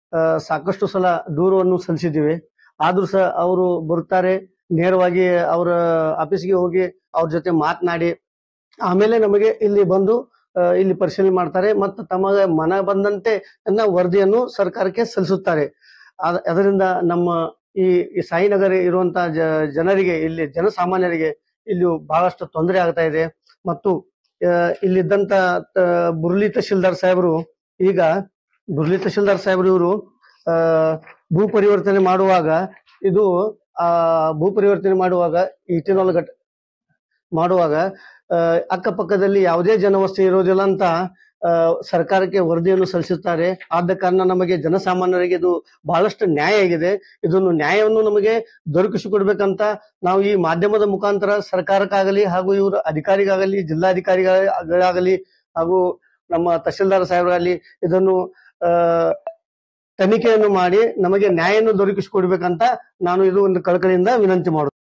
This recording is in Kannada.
ಆ, ಸಾಕಷ್ಟು ಸಲ ದೂರವನ್ನು ಸಲ್ಲಿಸಿದ್ದೀವಿ ಆದ್ರೂ ಸಹ ಅವರು ಬರ್ತಾರೆ ನೇರವಾಗಿ ಅವರ ಆಫೀಸ್ಗೆ ಹೋಗಿ ಅವ್ರ ಜೊತೆ ಮಾತನಾಡಿ ಆಮೇಲೆ ನಮಗೆ ಇಲ್ಲಿ ಬಂದು ಆ, ಇಲ್ಲಿ ಪರಿಶೀಲನೆ ಮಾಡ್ತಾರೆ ಮತ್ತು ತಮಗೆ ಮನ ಬಂದಂತೆ ಅನ್ನ ವರದಿಯನ್ನು ಸರ್ಕಾರಕ್ಕೆ ಸಲ್ಲಿಸುತ್ತಾರೆ ಆದ- ಅದರಿಂದ ನಮ್ಮ ಈ ಈ ಸಾಯಿನಗರ ಇರುವಂತಹ ಜ- ಜನರಿಗೆ ಇಲ್ಲಿ ಜನಸಾಮಾನ್ಯರಿಗೆ ಇಲ್ಲಿ ಬಹಳಷ್ಟು ತೊಂದರೆ ಆಗ್ತಾ ಇದೆ ಮತ್ತು ಆ, ಇಲ್ಲಿದ್ದಂತ ತ- ಬುರ್ಲಿ ತಹಶೀಲ್ದಾರ್ ಸಾಹೇಬರು ಈಗ ಬುರ್ಲಿ ತಹಶೀಲ್ದಾರ್ ಸಾಹೇಬರು ಇವರು ಆ ಭೂ ಪರಿವರ್ತನೆ ಮಾಡುವಾಗ ಇದು ಆ ಭೂ ಪರಿವರ್ತನೆ ಮಾಡುವಾಗ ಇಟಿನಾಲ್ ಘಟ ಮಾಡುವಾಗ ಆ, ಅಕ್ಕಪಕ್ಕದಲ್ಲಿ ಯಾವುದೇ ಜನವಸತಿ ಇರೋದಿಲ್ಲ ಅಂತ ಆ, ಸರ್ಕಾರಕ್ಕೆ ವರದಿಯನ್ನು ಸಲ್ಲಿಸುತ್ತಾರೆ ಆದ ಕಾರಣ ನಮಗೆ ಜನಸಾಮಾನ್ಯರಿಗೆ ಇದು ಬಹಳಷ್ಟು ನ್ಯಾಯ ಆಗಿದೆ ಇದನ್ನು ನ್ಯಾಯವನ್ನು ನಮಗೆ ದೊರಕಿಸಿಕೊಡ್ಬೇಕಂತ ನಾವು ಈ ಮಾಧ್ಯಮದ ಮುಖಾಂತರ ಸರ್ಕಾರಕ್ಕಾಗಲಿ ಹಾಗೂ ಇವರು ಅಧಿಕಾರಿಗಾಗಲಿ ಜಿಲ್ಲಾಧಿಕಾರಿಗಳಾಗಲಿ ಹಾಗೂ ನಮ್ಮ ತಹಶೀಲ್ದಾರ್ ಸಾಹೇಬರಾಗಲಿ ಇದನ್ನು ಆ ತನಿಖೆಯನ್ನು ಮಾಡಿ ನಮಗೆ ನ್ಯಾಯವನ್ನು ದೊರಕಿಸಿಕೊಡ್ಬೇಕಂತ ನಾನು ಇದು ಒಂದು ಕಳಕಳಿಯಿಂದ ವಿನಂತಿ ಮಾಡುತ್ತೇನೆ